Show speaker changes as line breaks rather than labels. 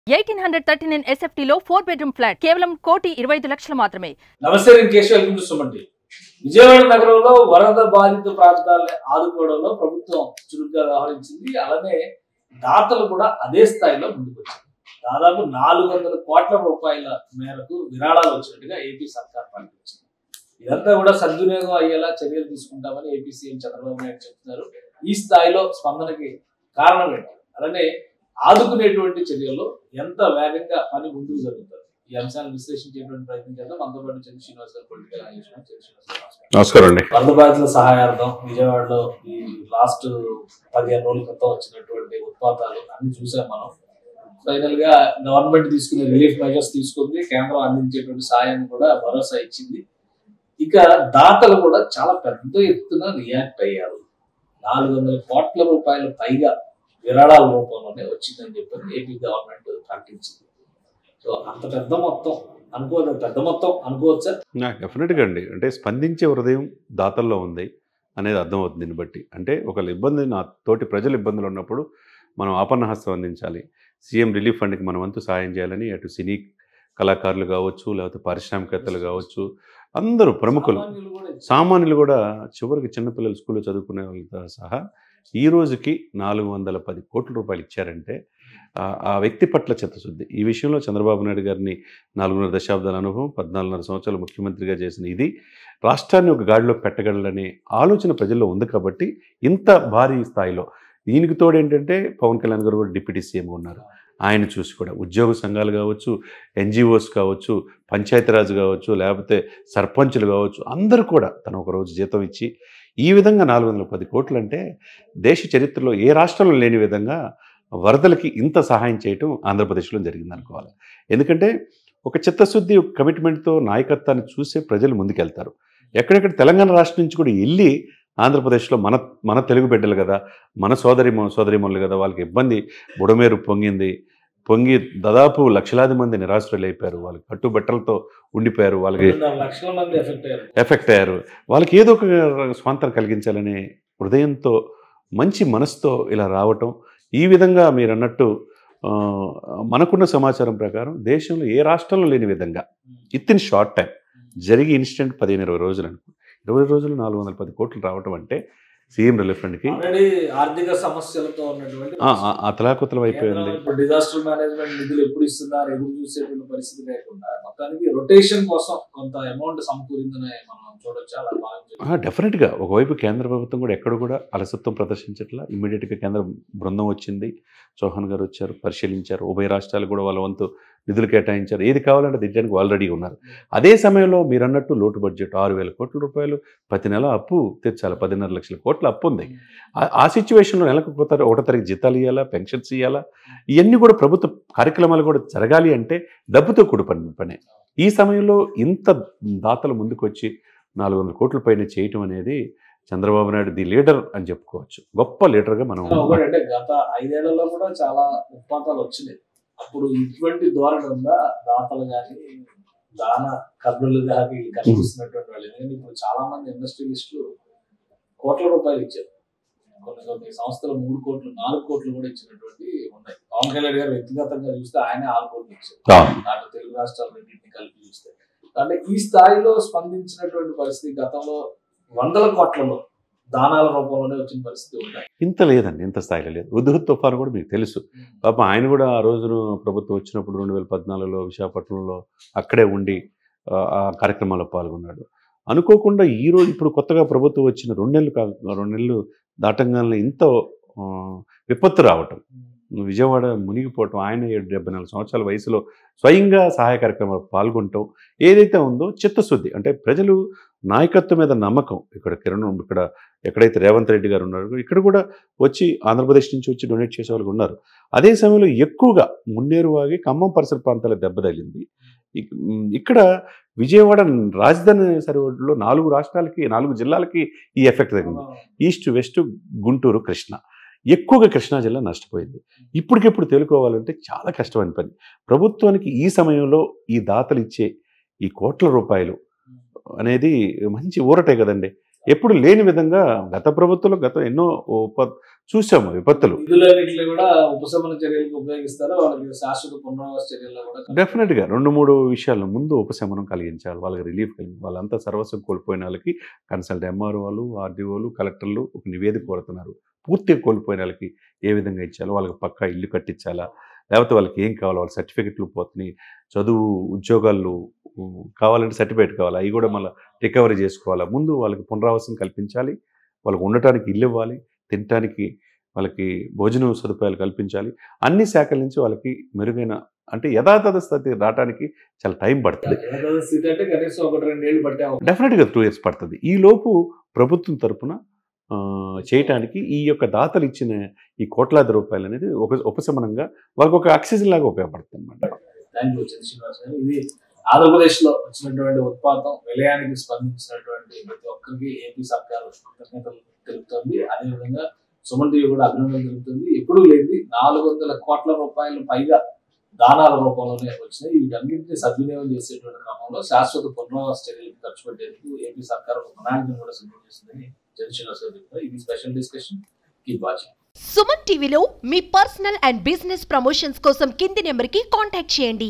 Eighteen hundred thirty nine ఎస్ఎఫ్టీలో four bedroom flat కేవలం కోటి ఇరవై ఐదు లక్షలు మాత్రమే
నమస్తే నేను Keshav welcome to Suman TV. Vijayawada నగరంలో వరద బాధిత ప్రాంతాలను ఆదుకోవడంలో ప్రభుత్వం చురుగ్గా వ్యవహరించింది అలానే దాతలు కూడా అదే స్థాయిలో ముందుకొచ్చింది దాదాపు నాలుగు వందల కోట్ల రూపాయల మేరకు విరాళాలు వచ్చినట్టుగా ఏపీ సర్కార్ ప్రకటించింది ఇదంతా కూడా సద్వినియోగం అయ్యేలా చర్యలు తీసుకుంటామని ఏపీ సీఎం చంద్రబాబు నాయుడు చెప్తున్నారు ఈ స్థాయిలో స్పందనకి కారణం ఏంటి అలానే ఆదుకునేటువంటి చర్యల్లో ఎంత వేగంగా పని ముందుకు జరుగుతుంది ఈ అంశాన్ని విశ్లేషించేటువంటి ప్రయత్నం చేద్దాం మనతో పాటు చంద్ర శ్రీనివాస్ గారు పొలిటికల్ అనలిస్ట్ ఉన్నారు. చంద్ర శ్రీనివాస్ గారు నమస్కారం.
నమస్కారం అండి
వరద బాధితుల సహాయార్థం విజయవాడలో ఈ లాస్ట్ పదిహేను రోజుల క్రితం వచ్చినటువంటి ఉత్పాతాలు అన్ని చూసాం మనం ఫైనల్ గా గవర్నమెంట్ తీసుకునే రిలీఫ్ మెజర్స్ తీసుకుంది కేంద్రం అందించేటువంటి సాయాన్ని కూడా భరోసా ఇచ్చింది ఇక దాతలు కూడా చాలా పెద్ద ఎత్తున రియాక్ట్ అయ్యారు నాలుగు వందల కోట్ల రూపాయల పైగా విరాళాల రూపంలోనే వచ్చిందని చెప్పి ఏపీ గవర్నమెంట్ ప్రకటించింది సో అంత పెద్ద మొత్తం అనుకోదు పెద్ద మొత్తం అనుకోవచ్చా
డెఫినెట్గా అండి అంటే స్పందించే హృదయం దాతల్లో ఉంది అనేది అర్థమవుతుంది దీన్ని బట్టి అంటే ఒక ఇబ్బంది నా తోటి ప్రజలు ఇబ్బందులు ఉన్నప్పుడు మనం ఆపన్నహస్తం అందించాలి సీఎం రిలీఫ్ ఫండ్కి మనం వంతు సాయం చేయాలని అటు సినీ కళాకారులు కావచ్చు లేకపోతే పారిశ్రామికవేత్తలు కావచ్చు అందరూ ప్రముఖులు
సామాన్యులు కూడా
సామాన్యులు కూడా చివరికి చిన్నపిల్లలు స్కూల్లో చదువుకునే వాళ్ళతో సహా ఈ రోజుకి నాలుగు వందల పది కోట్ల రూపాయలు ఇచ్చారంటే ఆ- ఆ వ్యక్తి పట్ల చిత్తశుద్ధి ఈ విషయంలో చంద్రబాబు నాయుడు గారిని నాలుగున్నర దశాబ్దాల అనుభవం పద్నాలుగున్నర సంవత్సరాలు ముఖ్యమంత్రిగా చేసిన ఇది రాష్ట్రాన్ని ఒక గాడిలో పెట్టగలనే ఆలోచన ప్రజల్లో ఉంది కాబట్టి ఇంత భారీ స్థాయిలో దీనికి తోడు ఏంటంటే పవన్ కళ్యాణ్ గారు కూడా డిప్యూటీ సీఎం ఉన్నారు ఆయన చూసి కూడా ఉద్యోగ సంఘాలు కావచ్చు ఎన్జిఓస్ కావచ్చు పంచాయతీరాజ్ కావచ్చు లేకపోతే సర్పంచులు కావచ్చు అందరూ కూడా తను ఒక రోజు జీతం ఇచ్చి ఈ విధంగా నాలుగు వందల పది కోట్లు అంటే దేశ చరిత్రలో ఏ రాష్ట్రంలో లేని విధంగా వరదలకి ఇంత సహాయం చేయటం ఆంధ్రప్రదేశ్లో జరిగింది అనుకోవాలి ఎందుకంటే ఒక చిత్తశుద్ధి ఒక కమిట్మెంట్తో నాయకత్వాన్ని చూసే ప్రజలు ముందుకెళ్తారు ఎక్కడెక్కడ తెలంగాణ రాష్ట్రం నుంచి కూడా వెళ్ళి ఆంధ్రప్రదేశ్లో మన మన తెలుగు బిడ్డలు కదా మన సోదరి సోదరిమణులు కదా వాళ్ళకి ఇబ్బంది బుడమేరు పొంగింది పొంగి దాదాపు లక్షలాది మంది నిరాశ్రయులు అయిపోయారు వాళ్ళకి కట్టుబట్టలతో ఉండిపోయారు వాళ్ళకి
రెండున్నర లక్షల మంది ఎఫెక్ట్ అయ్యారు
ఎఫెక్ట్ అయ్యారు వాళ్ళకి ఏదో ఒక స్వాంతరం కలిగించాలనే హృదయంతో మంచి మనసుతో ఇలా రావటం ఈ విధంగా మీరు అన్నట్టు ఆ, మనకున్న సమాచారం ప్రకారం దేశంలో ఏ రాష్ట్రంలో లేని విధంగా ఇత్ ఇన్ షార్ట్ టైం జరిగి ఇన్స్టెంట్ పదిహేను ఇరవై రోజులు అనుకో ఇరవై రోజులు నాలుగు వందల పది కోట్లు రావటం అంటే సీఎం రిలీఫ్ ఫండ్కి
ఆల్రెడీ ఆర్థిక సమస్యలతో ఉన్నటువంటి
అతలాకుతలం అయిపోయింది
కేంద్రం ఇప్పుడు డిజాస్టర్ మేనేజ్మెంట్ నిధులు ఎప్పుడు ఇస్తున్నారు ఎదురు చూసేటువంటి పరిస్థితి లేకుండా మొత్తానికి రొటేషన్ కోసం కొంత అమౌంట్ సమకూరిందని మనం చూడొచ్చు అలా భావించవచ్చు
డెఫినెట్గా ఒకవైపు కేంద్ర ప్రభుత్వం కూడా ఎక్కడ కూడా అలసత్వం ప్రదర్శించట్లా ఇమ్మీడియట్గా కేంద్ర బృందం వచ్చింది చౌహాన్ గారు వచ్చారు పరిశీలించారు ఉభయ రాష్ట్రాలు కూడా వాళ్ళ వంతు నిధులు కేటాయించారు ఏది కావాలంటే దిగ్గడానికి ఆల్రెడీ రెడీ ఉన్నారు అదే సమయంలో మీరు అన్నట్టు లోటు బడ్జెట్ ఆరు వేల కోట్ల రూపాయలు ప్రతి నెల అప్పు తీర్చాలి పదిన్నర లక్షల కోట్ల అప్పు ఉంది ఆ- ఆ సిచ్యువేషన్లో నెలకు ఒకటో ఒకటో తారీఖు జీతాలు ఇవ్వాలా పెన్షన్స్ ఇవ్వాలా ఇవన్నీ కూడా ప్రభుత్వ కార్యక్రమాలు కూడా జరగాలి అంటే డబ్బుతో కూడుపడిన పనే ఈ సమయంలో ఇంత దాతలు ముందుకు వచ్చి నాలుగు వందల కోట్ల పైన చేయటం అనేది చంద్రబాబు నాయుడు ది లీడర్ అని చెప్పుకోవచ్చు గొప్ప లీడర్గా మనం
ఒకటి అంటే గత ఐదేళ్లలో కూడా చాలా ఉత్పాతాలు వచ్చినాయి అప్పుడు ఇటువంటి ధోరణి ఉందా దాతలు కానీ దాన కర్నులు కానీ కనిపిస్తున్నటువంటి వాళ్ళు ఎందుకంటే ఇప్పుడు చాలా మంది ఇండస్ట్రియలిస్టులు కోట్ల రూపాయలు ఇచ్చారు కొన్ని కొన్ని సంస్థలు మూడు కోట్లు నాలుగు కోట్లు కూడా ఇచ్చినటువంటి ఉన్నాయి పవన్ కళ్యాణ్ గారు వ్యక్తిగతంగా చూస్తే ఆయనే ఆరు కోట్లు ఇచ్చారు
అవును.
నాకు తెలుగు రాష్ట్రాలు రెండింటిని కలిపి చూస్తే అంటే ఈ స్థాయిలో స్పందించినటువంటి పరిస్థితి గతంలో వందల కోట్లలో దానాల రూపంలోనే వచ్చిన పరిస్థితి ఉన్నాయి
ఇంత లేదండి ఇంత స్థాయిలో లేదు ఉద్దుహ్ తుఫాను కూడా మీకు తెలుసు పాపం ఆయన కూడా ఆ రోజున ప్రభుత్వం వచ్చినప్పుడు రెండు వేల పద్నాలుగులో విశాఖపట్నంలో అక్కడే ఉండి ఆ, ఆ కార్యక్రమాల్లో పాల్గొన్నాడు అనుకోకుండా ఈ రోజు ఇప్పుడు కొత్తగా ప్రభుత్వం వచ్చిన రెండు నెలలు కా రెండు నెలలు దాటంగానే ఇంత ఆ, విపత్తు రావటం విజయవాడ మునిగిపోవటం ఆయన ఏడు డెబ్బై నాలుగు సంవత్సరాల వయసులో స్వయంగా సహాయ కార్యక్రమాలు పాల్గొనటం ఏదైతే ఉందో చిత్తశుద్ధి అంటే ప్రజలు నాయకత్వం మీద నమ్మకం ఇక్కడ కిరణ్ ఇక్కడ ఎక్కడైతే రేవంత్ రెడ్డి గారు ఉన్నారో ఇక్కడ కూడా వచ్చి ఆంధ్రప్రదేశ్ నుంచి వచ్చి డొనేట్ చేసే వాళ్ళు ఉన్నారు అదే సమయంలో ఎక్కువగా మున్నేరు వాగి ఖమ్మం పరిసర ప్రాంతాల దెబ్బ తగిలింది ఇక్- ఉమ్, ఇక్కడ విజయవాడ రాజధాని సరిహద్దులో నాలుగు రాష్ట్రాలకి నాలుగు జిల్లాలకి ఈ ఎఫెక్ట్ తగిలింది ఈస్ట్ వెస్ట్ గుంటూరు కృష్ణ ఎక్కువగా కృష్ణా జిల్లా నష్టపోయింది ఇప్పటికెప్పుడు తేలుకోవాలంటే చాలా కష్టమైన పని ప్రభుత్వానికి ఈ సమయంలో ఈ దాతలు ఇచ్చే ఈ కోట్ల రూపాయలు అనేది మంచి ఊరటే కదండి ఎప్పుడు లేని విధంగా గత ప్రభుత్వంలో గత ఎన్నో ఉప చూసాము విపత్తులు
నిధులన్నింటినీ కూడా ఉపశమన చర్యలకు ఉపయోగిస్తారో వాళ్ళకి శాశ్వత పునరావాస చర్యల్లో కూడా
డెఫినెట్గా రెండు మూడు విషయాల ముందు ఉపశమనం కలిగించాలి వాళ్ళకి రిలీఫ్ కలిగి వాళ్ళంతా సర్వస్వం కోల్పోయిన వాళ్ళకి కన్సల్ట్ ఎంఆర్ఓలు ఆర్డీఓలు కలెక్టర్లు ఒక నివేదిక కోరుతున్నారు పూర్తిగా కోల్పోయిన వాళ్ళకి ఏ విధంగా ఇచ్చాలో వాళ్ళకి పక్కా ఇల్లు కట్టించాలా లేకపోతే వాళ్ళకి ఏం కావాలి వాళ్ళ సర్టిఫికెట్లు పోతున్నాయి చదువు ఉద్యోగాలు ఉమ్, కావాలంటే సర్టిఫికేట్ కావాలి అవి కూడా మళ్ళీ రికవరీ చేసుకోవాలా ముందు వాళ్ళకి పునరావాసం కల్పించాలి వాళ్ళకి ఉండటానికి ఇల్లు ఇవ్వాలి తినటానికి వాళ్ళకి భోజనం సదుపాయాలు కల్పించాలి అన్ని శాఖల నుంచి వాళ్ళకి మెరుగైన అంటే యథాతథ స్థితి రావడానికి చాలా టైం పడుతుంది
యథాతథ స్థితి అంటే కనీసం ఒకటి రెండేళ్ళు పట్టే అవకాశం
డెఫినెట్గా టూ ఇయర్స్ పడుతుంది ఈ లోపు ప్రభుత్వం తరపున ఆ, చేయటానికి ఈ యొక్క దాతలు ఇచ్చిన ఈ కోట్లాది రూపాయలు అనేది ఒక ఉపశమనంగా వాళ్ళకి ఒక ఆక్సిజన్ లాగా ఉపయోగపడుతుంది అనమాట
థ్యాంక్ యూ శ్రీనివాస్ గారు ఇది ఆంధ్రప్రదేశ్ లో వచ్చినటువంటి ఉత్పాతం విలయానికి స్పందించినటువంటి ప్రతి ఒక్కరికి ఏపీ సర్కార్ కృతజ్ఞతలు తెలుపుతుంది అదేవిధంగా సుమన్ టీవీ కూడా అభినందనలు తెలుపుతుంది ఎప్పుడూ లేదు నాలుగు వందల కోట్ల రూపాయలు పైగా దానాల రూపంలోనే వచ్చినాయి వీటన్నింటినీ సద్వినియోగం చేసేటువంటి క్రమంలో శాశ్వత పునరావాస చర్యలకు ఖర్చు పెట్టేందుకు ఏపీ సర్కార్ ఒక ప్రణాళికను కూడా సిద్ధం చేసిందని చంద్రశేఖర్ గారు చెప్తారు ఇది special discussion keep watching
Suman టీవీలో మీ పర్సనల్ అండ్ బిజినెస్ ప్రమోషన్స్ కోసం కింది నెంబర్కి కాంటాక్ట్ చేయండి